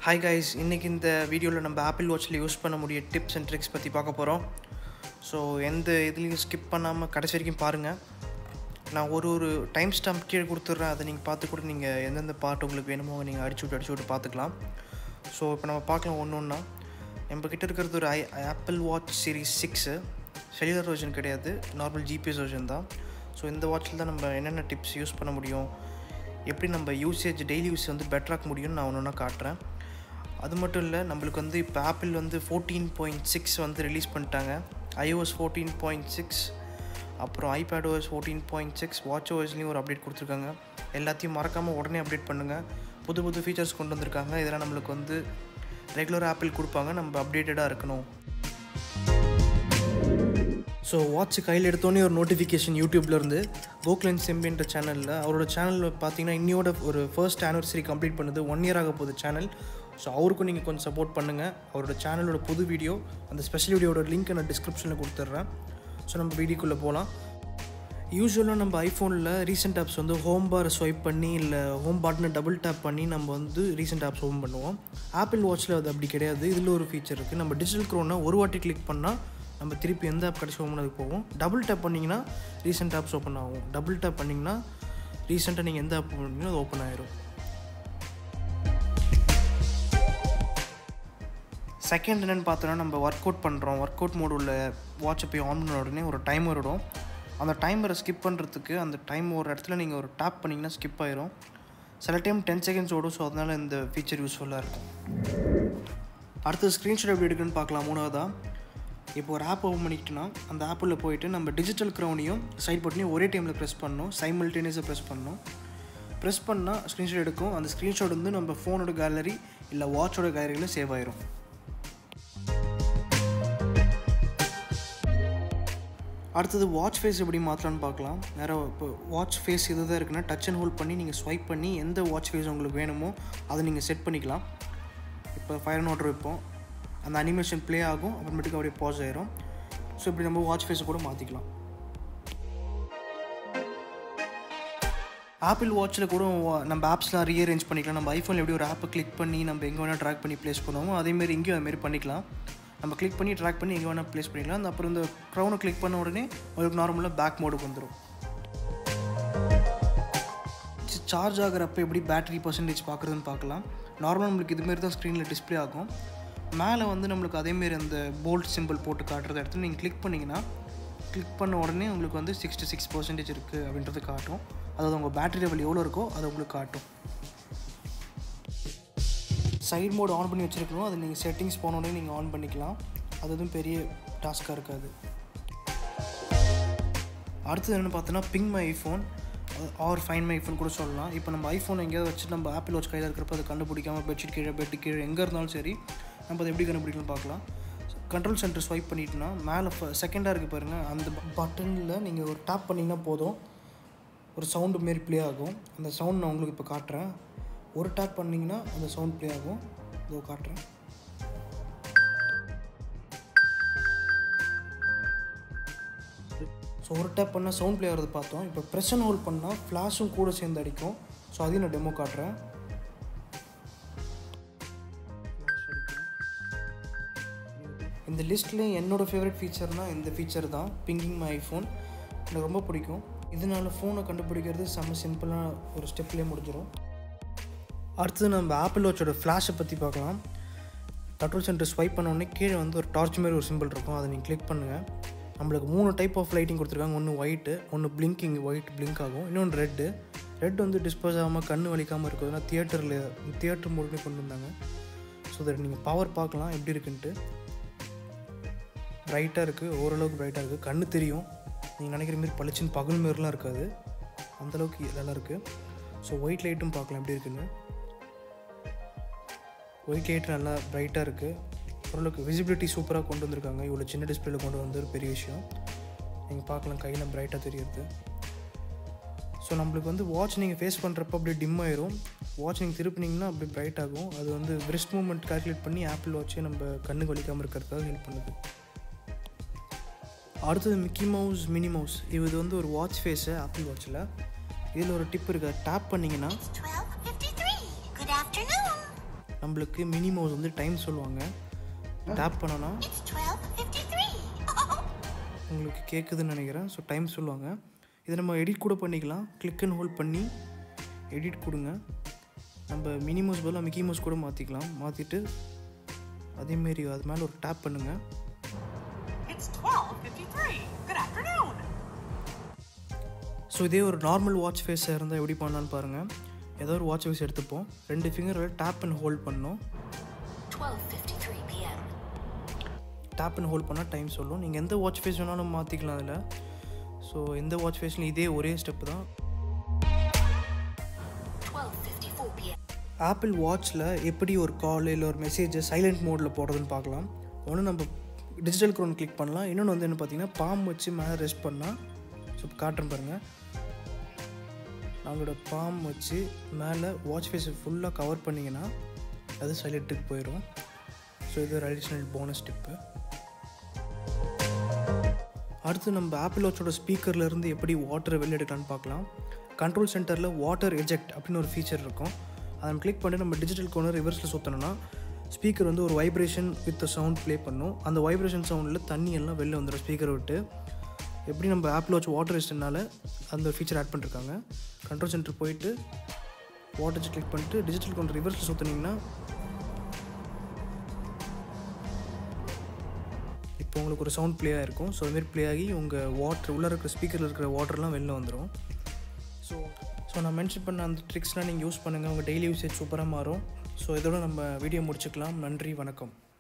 Hi guys இன்றைக்கி இந்த வீடியோவில் நம்ம ஆப்பிள் வாட்சில் யூஸ் பண்ண முடிய டிப்ஸ் அண்ட் ட்ரிக்ஸ் பற்றி பார்க்க போகிறோம் ஸோ எந்த இதுலேயும் ஸ்கிப் பண்ணாமல் கடைசி வரைக்கும் பாருங்கள் நான் ஒரு ஒரு டைம் ஸ்டாம்ப் கீழே கொடுத்துட்றேன் அதை நீங்கள் பார்த்து கூட நீங்கள் எந்தெந்த பாட்டு உங்களுக்கு வேணுமோ நீங்கள் அடிச்சு விட்டு அடிச்சு விட்டு பார்த்துக்கலாம் ஸோ இப்போ நம்ம பார்க்கலாம் ஒன்று ஒன்றா நம்ம கிட்ட இருக்கிறது ஒரு ஐ Apple Watch Series six cellular version கிடையாது நார்மல் ஜிபிஎஸ் வெர்ஷன் தான் ஸோ இந்த வாட்சில் தான் நம்ம என்னென்ன டிப்ஸ் யூஸ் பண்ண முடியும் எப்படி நம்ம யூசேஜ் டெய்லி யூஸ் வந்து பெட்டராக்க முடியும்னு நான் ஒன்று ஒன்றா காட்டுறேன் அது மட்டும் இல்லை நம்மளுக்கு வந்து இப்போ ஆப்பிள் வந்து ஃபோர்டீன் பாயிண்ட் சிக்ஸ் வந்து ரிலீஸ் பண்ணிட்டாங்க ஐஓஎஸ் ஃபோர்டீன் பாயிண்ட் சிக்ஸ் அப்புறம் iPad OS fourteen point six watch ஓஎஸ்லேயும் ஒரு அப்டேட் கொடுத்துருக்காங்க எல்லாத்தையும் மறக்காமல் உடனே அப்டேட் பண்ணுங்கள் புது புது ஃபீச்சர்ஸ் கொண்டு வந்திருக்காங்க இதெல்லாம் நம்மளுக்கு வந்து ரெகுலர் ஆப்பிள் கொடுப்பாங்க நம்ம அப்டேட்டடாக இருக்கணும் ஸோ வாட்ச் கையில் எடுத்தோன்னே ஒரு நோட்டிஃபிகேஷன் யூடியூப்லேருந்து கோக்லன் செம்பின்ற சேனலில் அவரோட சேனலில் பார்த்தீங்கன்னா இன்னியோட ஒரு ஃபர்ஸ்ட் ஆனிவர்சரி கம்ப்ளீட் பண்ணுது ஒன் இயர் ஆக போகுது சேனல் ஸோ அவருக்கும் நீங்கள் கொஞ்சம் சப்போர்ட் பண்ணுங்கள் அவரோட சேனலோட புது வீடியோ அந்த ஸ்பெஷல் வீடியோட லிங்க் நான் டிஸ்கிரிப்ஷனில் கொடுத்துட்றேன் ஸோ நம்ம வீடியோக்குள்ளே போகலாம் யூஸ்வலாக நம்ம ஐஃபோனில் ரீசெண்ட் ஆப்ஸ் வந்து ஹோம் பார் ஸ்வைப் பண்ணி இல்லை ஹோம் பாட்னு டபுள் டேப் பண்ணி நம்ம வந்து ரீசெண்ட் ஆப்ஸ் ஓப்பன் பண்ணுவோம் ஆப்பிள் வாட்ச்சில் அது அப்படி கிடையாது இதில் ஒரு ஃபீச்சர் இருக்குது நம்ம டிஜிட்டல் க்ரோனை ஒரு வாட்டி கிளிக் பண்ணால் நம்ம திருப்பி எந்த ஆப் கடைசி ஓப்பன் அதுக்கு போவோம் டபுள் டேப் பண்ணிங்கன்னா ரீசெண்ட் ஆப்ஸ் ஓப்பன் ஆகும் டபுள் டேப் பண்ணிங்கன்னா ரீசெண்டாக நீங்கள் எந்த ஆப் பண்ணீங்களோ அது ஓப்பன் ஆயிரும் செகண்ட் என்னென்னு பார்த்தோன்னா நம்ம ஒர்க் அவுட் பண்ணுறோம் ஒர்க் அவுட் மோட் உள்ள வாட்சை போய் ஆன் பண்ண உடனே ஒரு டைமர் வரும் அந்த டைமரை ஸ்கிப் பண்ணுறதுக்கு அந்த டைம் ஒரு இடத்துல நீங்கள் ஒரு டேப் பண்ணிங்கன்னா ஸ்கிப் ஆயிரும் சில டைம் டென் செகண்ட்ஸ் ஓடும் ஸோ அதனால் இந்த ஃபீச்சர் யூஸ்ஃபுல்லாக இருக்கும் அடுத்து ஸ்க்ரீன்ஷாட் எப்படி எடுக்குன்னு பார்க்கலாம் மூணாவதாக இப்போ ஒரு ஆப் ஓப்பன் பண்ணிக்கிட்டோன்னா அந்த ஆப்பில் போயிட்டு நம்ம டிஜிட்டல் க்ரௌனையும் சைட் பட்டனையும் ஒரே டைமில் ப்ரெஸ் பண்ணணும் சைமல்டேனியஸாக ப்ரெஸ் பண்ணணும் ப்ரெஸ் பண்ணால் ஸ்க்ரீன்ஷாட் எடுக்கும் அந்த ஸ்க்ரீன்ஷாட் வந்து நம்ம ஃபோனோட கேலரி இல்லை வாட்சோட கேலரியில் சேவ் ஆயிரும் அடுத்தது வாட்ச் ஃபேஸ் எப்படி மாற்றலான்னு பார்க்கலாம் வேறு இப்போ வாட்ச் ஃபேஸ் இது தான் இருக்குன்னா டச் அண்ட் ஹோல்ட் பண்ணி நீங்கள் ஸ்வைப் பண்ணி எந்த வாட்ச் ஃபேஸ் உங்களுக்கு வேணுமோ அதை நீங்கள் செட் பண்ணிக்கலாம் இப்போ ஃபயர் நோட்டர் வைப்போம் அந்த அனிமேஷன் ப்ளே ஆகும் அப்புறமேட்டுக்கு அப்படியே பாஸ் ஆயிரும் ஸோ இப்படி நம்ம வாட்ச் ஃபேஸை கூட மாற்றிக்கலாம் ஆப்பிள் வாட்சில் கூட நம்ம ஆப்ஸ்லாம் ரீஅரேஞ்ச் பண்ணிக்கலாம் நம்ம ஐஃபோனில் எப்படி ஒரு ஆப்பை கிளிக் பண்ணி நம்ம எங்கே வேணால் ட்ராக் பண்ணி ப்ளேஸ் பண்ணுவோமோ அதேமாரி இங்கேயும் அதுமாரி பண்ணிக்கலாம் நம்ம கிளிக் பண்ணி ட்ராக் பண்ணி எங்கே வேணால் ப்ளேஸ் பண்ணிக்கலாம் அந்த அப்புறம் இந்த க்ரௌனை கிளிக் பண்ண உடனே உங்களுக்கு நார்மலாக பேக் மோடுக்கு வந்துடும் சார்ஜ் ஆகிறப்ப எப்படி பேட்டரி பர்சன்டேஜ் பார்க்குறதுன்னு பார்க்கலாம் நார்மலாக நம்மளுக்கு இதுமாரி தான் ஸ்க்ரீனில் டிஸ்பிளே ஆகும் மேலே வந்து நம்மளுக்கு அதேமாரி அந்த போல்ட் சிம்பிள் போட்டு காட்டுறத இடத்துல நீங்கள் கிளிக் பண்ணிங்கன்னா கிளிக் பண்ண உடனே உங்களுக்கு வந்து சிக்ஸ்டி சிக்ஸ் பர்சன்டேஜ் இருக்குது அப்படின்றது காட்டும் அதாவது உங்கள் பேட்டரி லெவல் எவ்வளோ இருக்கோ அது உங்களுக்கு காட்டும் சைட் மோட் ஆன் பண்ணி வச்சுருக்கணும் அது நீங்கள் செட்டிங்ஸ் போனோடனே நீங்கள் ஆன் பண்ணிக்கலாம் அது எதுவும் பெரிய டாஸ்க்காக இருக்காது அடுத்தது என்னென்னு பார்த்தோன்னா ping my iPhone or find my iPhone கூட சொல்லலாம் இப்போ நம்ம ஐஃபோன் எங்கேயாவது வச்சு நம்ம ஆப்பிள் வாட்ச் கையில் இருக்கிறப்ப அதை கண்டுபிடிக்காமல் பெட்ஷீட் கீழே பெட்டு கீழே எங்கே இருந்தாலும் சரி நம்ம அதை எப்படி கண்டுபிடிக்கணும்னு பார்க்கலாம் கண்ட்ரோல் சென்டர் ஸ்வைப் பண்ணிட்டோன்னா மேலே செகண்டாக இருக்குது பாருங்கள் அந்த பட்டனில் நீங்கள் ஒரு டேப் பண்ணிங்கன்னா போதும் ஒரு சவுண்டு மாரி ப்ளே ஆகும் அந்த சவுண்ட் நான் உங்களுக்கு இப்போ காட்டுறேன் ஒரு டேப் பண்ணிங்கன்னா அந்த சவுண்ட் ப்ளே ஆகும் இதோ காட்டுறேன் ஸோ ஒரு டேப் பண்ணால் சவுண்ட் ப்ளே ஆகிறது பார்த்தோம் இப்போ ப்ரெஸ் அண்ட் ஹோல்ட் பண்ணால் ஃப்ளாஷும் கூட சேர்ந்து அடிக்கும் ஸோ அதையும் நான் டெமோ காட்டுறேன் இந்த லிஸ்ட்டில் என்னோடய ஃபேவரட் ஃபீச்சர்னால் இந்த ஃபீச்சர் தான் பிங்கிங் மை ஐஃபோன் எனக்கு ரொம்ப பிடிக்கும் இதனால் ஃபோனை கண்டுபிடிக்கிறது செம்ம சிம்பிளாக ஒரு ஸ்டெப்லேயே முடிஞ்சிடும் அடுத்தது நம்ம ஆப்பிள் வாட்சோட ஃப்ளாஷை பற்றி பார்க்கலாம் கண்ட்ரோல் சென்டர் ஸ்வைப் பண்ணோடனே கீழே வந்து ஒரு டார்ச் மாதிரி ஒரு சிம்பிள் இருக்கும் அதை நீங்கள் கிளிக் பண்ணுங்கள் நம்மளுக்கு மூணு டைப் ஆஃப் லைட்டிங் கொடுத்துருக்காங்க ஒன்று ஒயிட்டு ஒன்று பிளிங்கிங் ஒயிட் பிளிங்க் ஆகும் இன்னொன்று ரெட்டு ரெட் வந்து டிஸ்போஸ் ஆகாமல் கண் வலிக்காமல் இருக்குதுன்னா தியேட்டரில் தியேட்டர் மூலமே கொண்டு வந்தாங்க ஸோ தட் நீங்கள் பவர் பார்க்கலாம் எப்படி இருக்குன்ட்டு ப்ரைட்டாக இருக்குது ஓரளவுக்கு ப்ரைட்டாக இருக்குது கண்ணு தெரியும் நீங்கள் நினைக்கிற மாரி பளிச்சுன்னு பகல் மாரிலாம் இருக்காது அந்தளவுக்கு நல்லா இருக்குது ஸோ ஒயிட் லைட்டும் பார்க்கலாம் எப்படி இருக்குன்னு ஒயிட் லைட் நல்லா ப்ரைட்டாக இருக்குது ஓரளவுக்கு விசிபிலிட்டி சூப்பராக கொண்டு வந்திருக்காங்க இவ்வளோ சின்ன டிஸ்பிளேல கொண்டு வந்து ஒரு பெரிய விஷயம் நீங்கள் பார்க்கலாம் கையில் ப்ரைட்டாக தெரியுது ஸோ நம்மளுக்கு வந்து வாட்ச் நீங்கள் ஃபேஸ் பண்ணுறப்ப அப்படியே டிம் ஆயிரும் வாட்ச் நீங்கள் திருப்பினீங்கன்னா அப்படி ப்ரைட் ஆகும் அது வந்து பிரிஸ்ட் மூமெண்ட் கால்குலேட் பண்ணி ஆப்பிள் வாட்சே நம்ம கண்ணுக்கு வலிக்காமல் இருக்கிறதுக்காக ஹெல்ப் பண்ணுது அடுத்தது மிக்கி மவுஸ் மினி மவுஸ் இது வந்து ஒரு வாட்ச் ஃபேஸு ஆப்பிள் வாட்சில் இதில் ஒரு டிப் இருக்குது டேப் பண்ணிங்கன்னா It's 12:53. Good afternoon. நம்மளுக்கு மினி மவுஸ் வந்து டைம் சொல்லுவாங்க டேப் பண்ணோன்னா It's 12.53. உங்களுக்கு கேட்குதுன்னு நினைக்கிறேன் ஸோ டைம் சொல்லுவாங்க இதை நம்ம எடிட் கூட பண்ணிக்கலாம் கிளிக் அண்ட் ஹோல்ட் பண்ணி எடிட் கொடுங்க நம்ம மினி மவுஸ் பதிலாக மிக்கி மவுஸ் கூட மாற்றிக்கலாம் மாற்றிட்டு அதேமாரி அது மேலே ஒரு டேப் பண்ணுங்கள் It's 12.53. Good afternoon. ஸோ இதே ஒரு நார்மல் வாட்ச் ஃபேஸாக இருந்தால் எப்படி பண்ணலான்னு பாருங்கள் ஏதோ ஒரு வாட்ச் ஃபேஸ் எடுத்துப்போம் ரெண்டு ஃபிங்கரில் டேப் அண்ட் ஹோல்ட் பண்ணோம் 12.53 p.m. டேப் அண்ட் ஹோல்ட் பண்ணால் டைம் சொல்லும் நீங்கள் எந்த வாட்ச் ஃபேஸ் வேணாலும் மாற்றிக்கலாம் அதில் ஸோ எந்த வாட்ச் ஃபேஸ்லையும் இதே ஒரே ஸ்டெப் தான் 12.54 p.m. ஆப்பிள் வாட்ச்சில் எப்படி ஒரு கால் இல்லை ஒரு மெசேஜை சைலண்ட் மோடில் போடுறதுன்னு பார்க்கலாம் ஒன்று நம்ம டிஜிட்டல் க்ரோன் கிளிக் பண்ணலாம் இன்னொன்று வந்து என்ன பார்த்தீங்கன்னா பாம் வச்சு மேலே ரெஸ்ட் பண்ணால் ஸோ காட்டுறேன் பாருங்கள் நம்மளோட பாம் வச்சு மேலே வாட்ச் ஃபேஸை ஃபுல்லாக கவர் பண்ணிங்கன்னா அது சைலண்ட்டுக்கு போயிடும் ஸோ இது ஒரு அடிஷ்னல் போனஸ் டிப்பு அடுத்து நம்ம ஆப்பிள் வாட்சோட ஸ்பீக்கர்லேருந்து எப்படி வாட்டரை வெளில எடுக்கலாம்னு பார்க்கலாம் கண்ட்ரோல் சென்டரில் வாட்டர் எஜெக்ட் அப்படின்னு ஒரு ஃபீச்சர் இருக்கும் அதை நம்ம கிளிக் பண்ணி நம்ம டிஜிட்டல் கோனர் ரிவர்ஸில் சுற்றணும்னா ஸ்பீக்கர் வந்து ஒரு வைப்ரேஷன் வித் சவுண்ட் ப்ளே பண்ணும் அந்த வைப்ரேஷன் சவுண்டில் தண்ணி எல்லாம் வெளில வந்துடும் ஸ்பீக்கரை விட்டு எப்படி நம்ம ஆப்பிள் வாட்ச் வாட்டர் ரெஸ்ட்னால அந்த ஃபீச்சர் ஆட் பண்ணிருக்காங்க கண்ட்ரோல் சென்டர் போயிட்டு வாட்டர் கிளிக் பண்ணிட்டு டிஜிட்டல் கவுண்டர் ரிவர்ஸில் சுற்றினீங்கன்னா இப்போ உங்களுக்கு ஒரு சவுண்ட் ப்ளே ஆகிருக்கும் ஸோ அதுமாரி ப்ளே ஆகி உங்கள் வாட்டர் உள்ளே இருக்கிற ஸ்பீக்கரில் இருக்கிற வாட்டர்லாம் வெளில வந்துடும் ஸோ ஸோ நான் மென்ஷன் பண்ண அந்த ட்ரிக்ஸ்லாம் நீங்கள் யூஸ் பண்ணுங்கள் உங்கள் டெய்லி யூசேஜ் சூப்பராக மாறும் ஸோ இதோட நம்ம வீடியோ முடிச்சுக்கலாம் நன்றி வணக்கம்